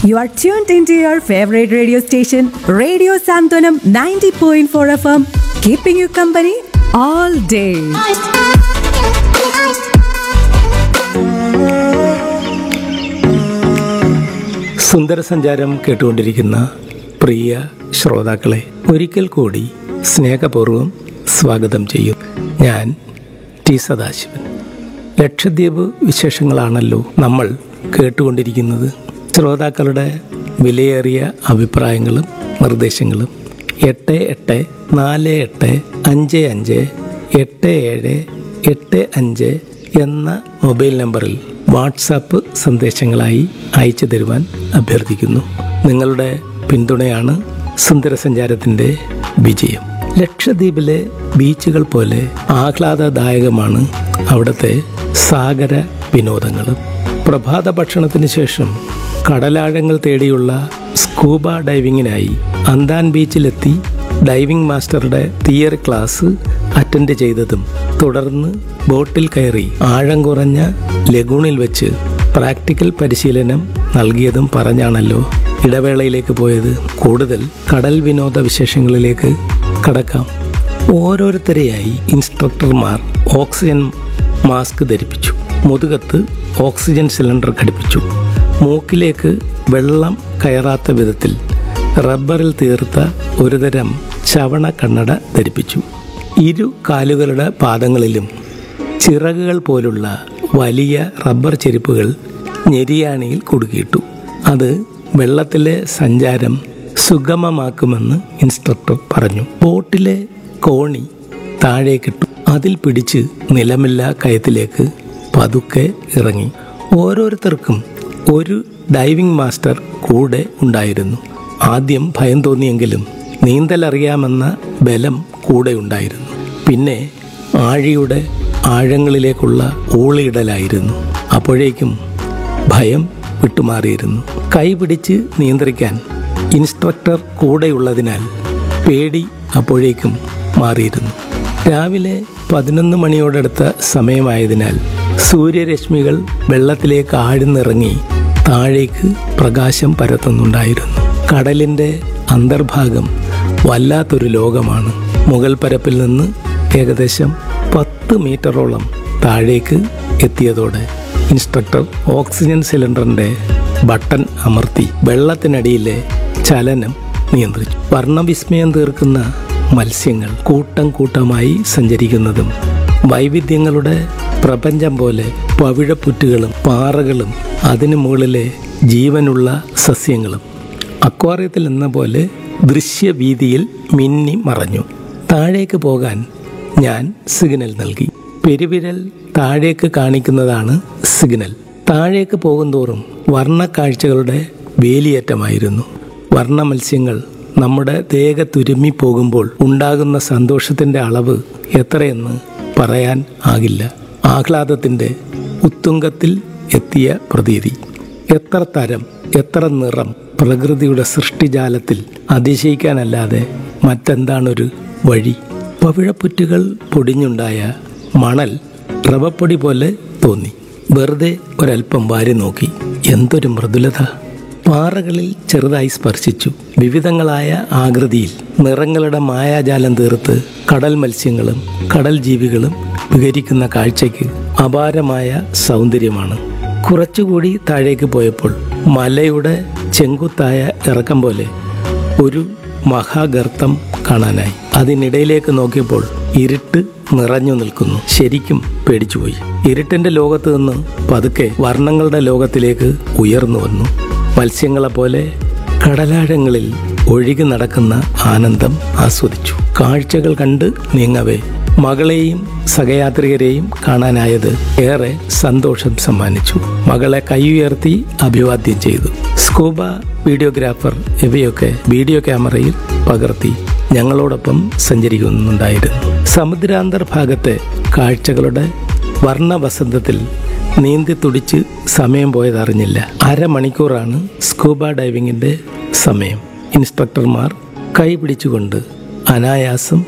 You are tuned into your favorite radio station, Radio Santonam 90.4 FM, keeping you company all day. സുന്ദരസഞ്ചാരം കേട്ടുകൊണ്ടിരിക്കുന്ന പ്രിയ ശ്രോതാക്കളെ ഒരിക്കൽ കൂടി സ്നേഹപൂർവ്വം സ്വാഗതം ചെയ്യും ഞാൻ ടി സദാശിവൻ ലക്ഷദ്വീപ് വിശേഷങ്ങളാണല്ലോ നമ്മൾ കേട്ടുകൊണ്ടിരിക്കുന്നത് ശ്രോതാക്കളുടെ വിലയേറിയ അഭിപ്രായങ്ങളും നിർദ്ദേശങ്ങളും എട്ട് എട്ട് നാല് എട്ട് അഞ്ച് അഞ്ച് എട്ട് ഏഴ് എട്ട് അഞ്ച് എന്ന മൊബൈൽ നമ്പറിൽ വാട്സാപ്പ് സന്ദേശങ്ങളായി അയച്ചു തരുവാൻ അഭ്യർത്ഥിക്കുന്നു നിങ്ങളുടെ പിന്തുണയാണ് സുന്ദരസഞ്ചാരത്തിൻ്റെ വിജയം ലക്ഷദ്വീപിലെ ബീച്ചുകൾ പോലെ ആഹ്ലാദദായകമാണ് അവിടുത്തെ സാഗര വിനോദങ്ങളും പ്രഭാത ഭക്ഷണത്തിന് ശേഷം കടലാഴങ്ങൾ തേടിയുള്ള സ്കൂബ ഡൈവിങ്ങിനായി അന്താൻ ബീച്ചിലെത്തി ഡൈവിംഗ് മാസ്റ്ററുടെ തിയറി ക്ലാസ് അറ്റൻഡ് ചെയ്തതും തുടർന്ന് ബോട്ടിൽ കയറി ആഴം കുറഞ്ഞ ലഗൂണിൽ വെച്ച് പ്രാക്ടിക്കൽ പരിശീലനം നൽകിയതും പറഞ്ഞാണല്ലോ ഇടവേളയിലേക്ക് പോയത് കൂടുതൽ കടൽ വിനോദ വിശേഷങ്ങളിലേക്ക് കടക്കാം ഓരോരുത്തരെയായി ഇൻസ്ട്രക്ടർമാർ ഓക്സിജൻ മാസ്ക് ധരിപ്പിച്ചു മുതുകത്ത് ഓക്സിജൻ സിലിണ്ടർ ഘടിപ്പിച്ചു മൂക്കിലേക്ക് വെള്ളം കയറാത്ത വിധത്തിൽ റബ്ബറിൽ തീർത്ത ഒരുതരം ചവണ കണ്ണട ധരിപ്പിച്ചു ഇരു കാലുകളുടെ പാദങ്ങളിലും ചിറകുകൾ പോലുള്ള വലിയ റബ്ബർ ചെരുപ്പുകൾ ഞെരിയാണിയിൽ കുടുക്കിയിട്ടു അത് വെള്ളത്തിലെ സഞ്ചാരം സുഗമമാക്കുമെന്ന് ഇൻസ്ട്രക്ടർ പറഞ്ഞു ബോട്ടിലെ കോണി താഴേക്കിട്ടു അതിൽ പിടിച്ച് നിലമില്ല കയത്തിലേക്ക് പതുക്കെ ഇറങ്ങി ഓരോരുത്തർക്കും ഒരു ഡൈവിംഗ് മാസ്റ്റർ കൂടെ ഉണ്ടായിരുന്നു ആദ്യം ഭയം തോന്നിയെങ്കിലും നീന്തലറിയാമെന്ന ബലം കൂടെ ഉണ്ടായിരുന്നു പിന്നെ ആഴിയുടെ ആഴങ്ങളിലേക്കുള്ള ഊളിയിടലായിരുന്നു അപ്പോഴേക്കും ഭയം വിട്ടുമാറിയിരുന്നു കൈ പിടിച്ച് നിയന്ത്രിക്കാൻ ഇൻസ്ട്രക്ടർ കൂടെയുള്ളതിനാൽ പേടി അപ്പോഴേക്കും മാറിയിരുന്നു രാവിലെ പതിനൊന്ന് മണിയോടടുത്ത സമയമായതിനാൽ സൂര്യരശ്മികൾ വെള്ളത്തിലേക്ക് ആഴ്ന്നിറങ്ങി താഴേക്ക് പ്രകാശം പരത്തുന്നുണ്ടായിരുന്നു കടലിൻ്റെ അന്തർഭാഗം വല്ലാത്തൊരു ലോകമാണ് മുകൾ പരപ്പിൽ നിന്ന് ഏകദേശം പത്ത് മീറ്ററോളം താഴേക്ക് എത്തിയതോടെ ഇൻസ്ട്രക്ടർ ഓക്സിജൻ സിലിണ്ടറിന്റെ ബട്ടൺ അമർത്തി വെള്ളത്തിനടിയിലെ ചലനം നിയന്ത്രിച്ചു വർണ്ണവിസ്മയം തീർക്കുന്ന മത്സ്യങ്ങൾ കൂട്ടം കൂട്ടമായി സഞ്ചരിക്കുന്നതും വൈവിധ്യങ്ങളുടെ പ്രപഞ്ചം പോലെ പവിഴപ്പുറ്റുകളും പാറകളും അതിനു മുകളിലെ ജീവനുള്ള സസ്യങ്ങളും അക്വാറിയത്തിൽ എന്ന പോലെ ദൃശ്യവീതിയിൽ മിന്നി മറഞ്ഞു താഴേക്ക് പോകാൻ ഞാൻ സിഗ്നൽ നൽകി പെരുവിരൽ താഴേക്ക് കാണിക്കുന്നതാണ് സിഗ്നൽ താഴേക്ക് പോകുന്തോറും വർണ്ണക്കാഴ്ചകളുടെ വേലിയേറ്റമായിരുന്നു വർണ്ണ മത്സ്യങ്ങൾ നമ്മുടെ ദേഹത്തുരുമ്മി പോകുമ്പോൾ ഉണ്ടാകുന്ന സന്തോഷത്തിൻ്റെ അളവ് എത്രയെന്ന് പറയാൻ ആകില്ല ആഹ്ലാദത്തിൻ്റെ ഉത്തുംഗത്തിൽ എത്തിയ പ്രതീതി എത്ര തരം എത്ര നിറം പ്രകൃതിയുടെ സൃഷ്ടിജാലത്തിൽ അതിശയിക്കാനല്ലാതെ മറ്റെന്താണൊരു വഴി പവിഴപ്പുറ്റുകൾ പൊടിഞ്ഞുണ്ടായ മണൽ റവപ്പൊടി പോലെ തോന്നി വെറുതെ ഒരല്പം വാരി നോക്കി എന്തൊരു മൃദുലത പാറകളിൽ ചെറുതായി സ്പർശിച്ചു വിവിധങ്ങളായ ആകൃതിയിൽ നിറങ്ങളുടെ മായാജാലം തീർത്ത് കടൽ മത്സ്യങ്ങളും കടൽ ജീവികളും വിഹരിക്കുന്ന കാഴ്ചയ്ക്ക് അപാരമായ സൗന്ദര്യമാണ് കുറച്ചുകൂടി താഴേക്ക് പോയപ്പോൾ മലയുടെ ചെങ്കുത്തായ ഇറക്കം പോലെ ഒരു മഹാഗർത്തം കാണാനായി അതിനിടയിലേക്ക് നോക്കിയപ്പോൾ ഇരുട്ട് നിറഞ്ഞു നിൽക്കുന്നു ശരിക്കും പേടിച്ചുപോയി ഇരുട്ടിന്റെ ലോകത്ത് നിന്ന് പതുക്കെ വർണ്ണങ്ങളുടെ ലോകത്തിലേക്ക് ഉയർന്നു വന്നു മത്സ്യങ്ങളെപ്പോലെ കടലാഴങ്ങളിൽ ഒഴുകി നടക്കുന്ന ആനന്ദം ആസ്വദിച്ചു കാഴ്ചകൾ കണ്ട് നീങ്ങവേ മകളെയും സഹയാത്രികരെയും കാണാനായത് ഏറെ സന്തോഷം സമ്മാനിച്ചു മകളെ കൈയുയർത്തി അഭിവാദ്യം ചെയ്തു സ്കൂബ വീഡിയോഗ്രാഫർ ഇവയൊക്കെ വീഡിയോ ക്യാമറയിൽ പകർത്തി ഞങ്ങളോടൊപ്പം സഞ്ചരിക്കുന്നുണ്ടായിരുന്നു സമുദ്രാന്തർഭാഗത്തെ കാഴ്ചകളുടെ വർണ്ണവസന്തത്തിൽ നീന്തി തുടിച്ച് സമയം പോയതറിഞ്ഞില്ല അരമണിക്കൂറാണ് സ്കൂബ ഡൈവിങ്ങിന്റെ സമയം ഇൻസ്ട്രക്ടർമാർ കൈ പിടിച്ചുകൊണ്ട് അനായാസം